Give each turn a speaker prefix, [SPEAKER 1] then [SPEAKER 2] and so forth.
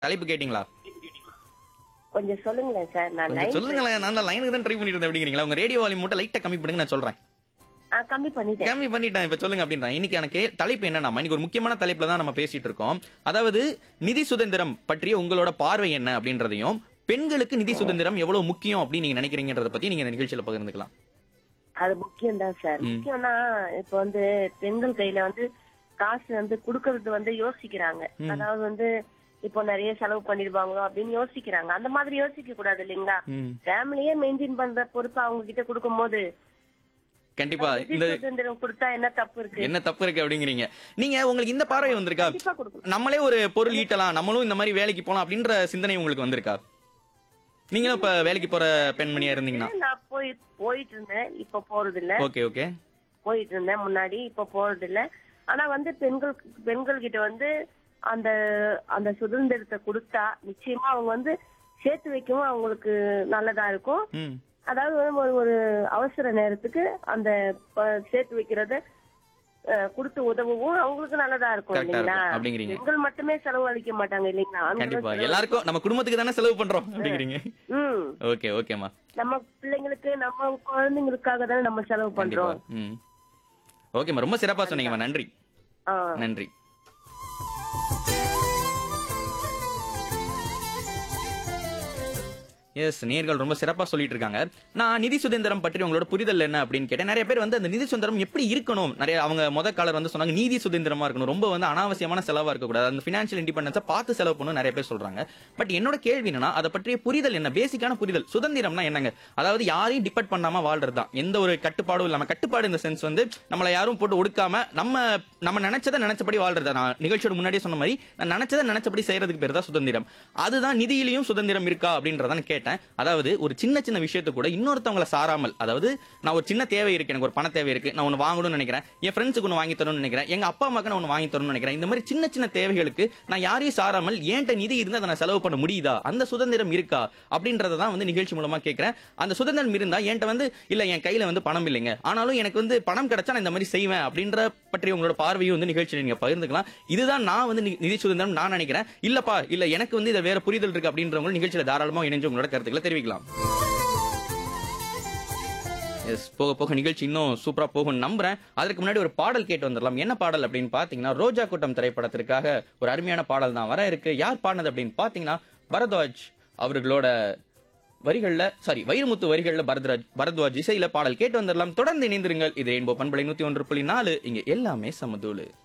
[SPEAKER 1] தலைப்பு கேட்டீங்களா
[SPEAKER 2] கொஞ்சம் சொல்லுங்களேன் சார் நான்
[SPEAKER 1] கொஞ்சம்
[SPEAKER 2] லைன்
[SPEAKER 1] சொல்லுங்களேன் நான் லைனுக்கு தான் ட்ரை பண்ணிட்டு இருந்தேன் அப்படிங்கிறீங்களா உங்க ரேடியோ வால்யூம் மட்டும் லைட்டா கம்மி பண்ணுங்க நான் சொல்றேன்
[SPEAKER 2] ஆ, கம்மி பண்ணிட்டேன்
[SPEAKER 1] கம்மி பண்ணிட்டேன் இப்ப சொல்லுங்க அப்படின்றேன் இன்னைக்கான கே தலைப்பு என்னன்னா இன்னைக்கு ஒரு முக்கியமான தலைப்புல தான் நம்ம பேசிட்டு இருக்கோம் அதாவது நிதி சுதந்திரம் பற்றிய உங்களோட பார்வை என்ன அப்படின்றதையும் பெண்களுக்கு நிதி சுதந்திரம் எவ்வளவு முக்கியம் அப்படின்னு நீங்க நினைக்கிறீங்கன்றத பத்தி நீங்க இந்த நிகழ்ச்சியில பகிர்ந்துக்கலாம்
[SPEAKER 2] அது முக்கியம் தான் சார் முக்கியம்னா இப்ப வந்து பெண்கள் கையில வந்து காசு வந்து குடுக்கறது வந்து யோசிக்கிறாங்க அதாவது வந்து இப்போ நிறைய செலவு பண்ணிடுவாங்களோ அப்படின்னு யோசிக்கிறாங்க அந்த மாதிரி யோசிக்க கூடாது இல்லைங்களா
[SPEAKER 1] ம்.
[SPEAKER 2] ஃபேமிலியே மெயின்டைன் பண்ற பொறுப்பு அவங்க கிட்ட கொடுக்கும் போது
[SPEAKER 1] கண்டிப்பா
[SPEAKER 2] நிதி
[SPEAKER 1] இந்த
[SPEAKER 2] சுதந்திரம் கொடுத்தா என்ன தப்பு இருக்கு
[SPEAKER 1] என்ன தப்பு இருக்கு அப்படிங்கிறீங்க நீங்க உங்களுக்கு இந்த பார்வை வந்திருக்கா
[SPEAKER 2] கண்டிப்பா கொடுக்கணும்
[SPEAKER 1] நம்மளே ஒரு பொருள் ஈட்டலாம் நம்மளும் இந்த மாதிரி வேலைக்கு போலாம் அப்படின்ற சிந்தனை உங்களுக்கு வந்திருக்கா நீங்களும் இப்ப வேலைக்கு போற பெண்மணியா இருந்தீங்கன்னா
[SPEAKER 2] நான் போய் போயிட்டு இருந்தேன் இப்ப போறது இல்ல
[SPEAKER 1] ஓகே ஓகே
[SPEAKER 2] போயிட்டு இருந்தேன் முன்னாடி இப்ப போறது இல்ல ஆனா வந்து பெண்கள் பெண்கள் கிட்ட வந்து அந்த அந்த சுதந்திரத்தை கொடுத்தா நிச்சயமா அவங்க வந்து சேர்த்து வைக்கவும் அவங்களுக்கு நல்லதா இருக்கும்
[SPEAKER 1] ம்
[SPEAKER 2] அதாவது வந்து ஒரு ஒரு அவசர நேரத்துக்கு அந்த ப- சேர்த்து வைக்கிறத அஹ், கொடுத்து உதவவும் அவங்களுக்கு நல்லதா இருக்கும்
[SPEAKER 1] Correct ஆ
[SPEAKER 2] இல்லைங்களா
[SPEAKER 1] இருக்கும், அப்படிங்கிறீங்க.
[SPEAKER 2] பெண்கள் மட்டுமே செலவு அளிக்க மாட்டாங்க இல்லைங்களா ஆண்களும்
[SPEAKER 1] கண்டிப்பா
[SPEAKER 2] செலவு-
[SPEAKER 1] எல்லாருக்கும் நம்ம குடும்பத்துக்கு தானே செலவு பண்றோம் அப்படிங்கிறீங்க
[SPEAKER 2] ம்
[SPEAKER 1] ஓகே ஓகேமா
[SPEAKER 2] நம்ம பிள்ளைங்களுக்கு நம்ம குழந்தைங்களுக்காக தானே நம்ம செலவு
[SPEAKER 1] கண்டிப்பா
[SPEAKER 2] பண்றோம்
[SPEAKER 1] ம் ஓகேம்மா ரொம்ப சிறப்பா சொன்னீங்கம்மா நன்றி
[SPEAKER 2] ஆ.
[SPEAKER 1] நன்றி எஸ் நேர்கள் ரொம்ப சிறப்பா சொல்லிட்டு இருக்காங்க நான் நிதி சுதந்திரம் பற்றி உங்களோட புரிதல் என்ன அப்படின்னு கேட்டேன் நிறைய பேர் வந்து அந்த நிதி சுதந்திரம் எப்படி இருக்கணும் நிறைய அவங்க முத காலர் வந்து சொன்னாங்க நீதி சுதந்திரமா இருக்கணும் ரொம்ப வந்து அனாவசியமான செலவா இருக்கக்கூடாது அந்த பினான்சியல் இண்டிபெண்டன்ஸை பார்த்து செலவு பண்ணணும் நிறைய பேர் சொல்றாங்க பட் என்னோட கேள்வி என்னன்னா அதை பற்றிய புரிதல் என்ன பேசிக்கான புரிதல் சுதந்திரம்னா என்னங்க அதாவது யாரையும் டிபெண்ட் பண்ணாம வாழ்றது தான் எந்த ஒரு கட்டுப்பாடும் இல்லாம கட்டுப்பாடு இந்த சென்ஸ் வந்து நம்மளை யாரும் போட்டு ஒடுக்காம நம்ம நம்ம நினைச்சதை நினைச்சபடி வாழ்றது நான் நிகழ்ச்சியோட முன்னாடியே சொன்ன மாதிரி நான் நினைச்சதை நினைச்சபடி செய்யறதுக்கு பேர் தான் சுதந்திரம் அதுதான் நிதியிலையும் சுதந்திரம் இருக்கா அப்படின்றத நான் கேட்டேன் அதாவது ஒரு சின்ன சின்ன விஷயத்தை கூட இன்னொருத்தவங்கள சாராமல் அதாவது நான் ஒரு சின்ன தேவை இருக்கு எனக்கு ஒரு பண தேவை இருக்கு நான் ஒன்று வாங்கணும்னு நினைக்கிறேன் என் ஃப்ரெண்ட்ஸுக்கு ஒன்று வாங்கி தரணும்னு நினைக்கிறேன் எங்க அப்பா அம்மாக்கு நான் ஒன்று வாங்கி தரணும்னு நினைக்கிறேன் இந்த மாதிரி சின்ன சின்ன தேவைகளுக்கு நான் யாரையும் சாராமல் ஏன்ட்ட நிதி இருந்து அதை நான் செலவு பண்ண முடியுதா அந்த சுதந்திரம் இருக்கா அப்படின்றத தான் வந்து நிகழ்ச்சி மூலமா கேட்கிறேன் அந்த சுதந்திரம் இருந்தா என்கிட்ட வந்து இல்ல என் கையில வந்து பணம் இல்லைங்க ஆனாலும் எனக்கு வந்து பணம் கிடைச்சா நான் இந்த மாதிரி செய்வேன் அப்படின்ற பற்றி உங்களோட பார்வையும் வந்து நிகழ்ச்சியில் நீங்க பகிர்ந்துக்கலாம் இதுதான் நான் வந்து நி- நிதி சுதந்திரம் நான் நினைக்கிறேன் இல்லப்பா இல்ல எனக்கு வந்து இதை வேற புரிதல் இருக்கு அப்படின்றவங்க நிகழ்ச்சியில தாராளமா இணைஞ்சு உங்களோட கருத்துக்களை தெரிவிக்கலாம் எஸ் போக போக நிகழ்ச்சி இன்னும் சூப்பரா போகும் நம்புறேன் அதற்கு முன்னாடி ஒரு பாடல் கேட்டு வந்துடலாம் என்ன பாடல் அப்படின்னு பாத்தீங்கன்னா ரோஜா கூட்டம் திரைப்படத்திற்காக ஒரு அருமையான பாடல் தான் வர இருக்கு யார் பாடினது அப்படின்னு பாத்தீங்கன்னா பரத்வாஜ் அவர்களோட வரிகள்ல சாரி வைரமுத்து வரிகள்ல பரத்ராஜ் பரத்வாஜ் இசையில பாடல் கேட்டு வந்துடலாம் தொடர்ந்து இணைந்திருங்கள் இது ரெயின்போ பண்பலை நூத்தி ஒன்று புள்ளி நாலு இங்க எல்லாமே சமதூளு